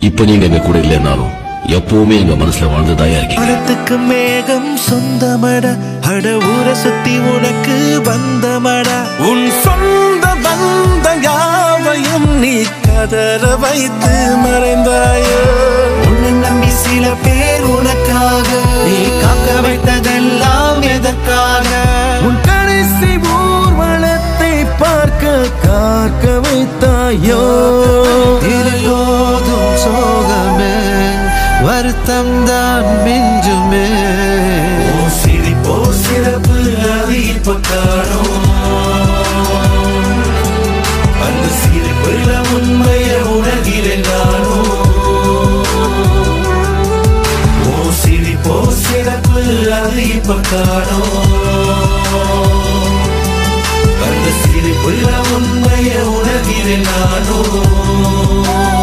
இப்ப நீங்க எங்க கூட இல்லைன்னாலும் எப்பவுமே எங்க மனசுல வாழ்ந்துதாயா இருக்கீங்க மரத்துக்கு மேகம் சொந்தமட அட ஊரை சுத்தி உனக்கு வந்தமட உன் சொந்த வந்த யாவையும் நீ கதற வைத்து மறைந்தாயோ உன்னை நம்பி சில பேர் உனக்காக நீ காக்க வைத்ததெல்லாம் எதற்காக உன் கடைசி ஊர்வலத்தை பார்க்க காக்க வைத்தாயோ திருப்போதும் சோகமே வருத்தம் தான் மிஞ்சுமே சிரிப்போ சிறப்பு அது இப்ப காணும் அந்த சிரிப்புல உண்மைய உணர்கிறேன் நானும் ஓ சிரிப்போ சிறப்பு அது இப்ப காணும் அந்த சிரிப்புல உண்மைய உணர்கிறேன் நானும்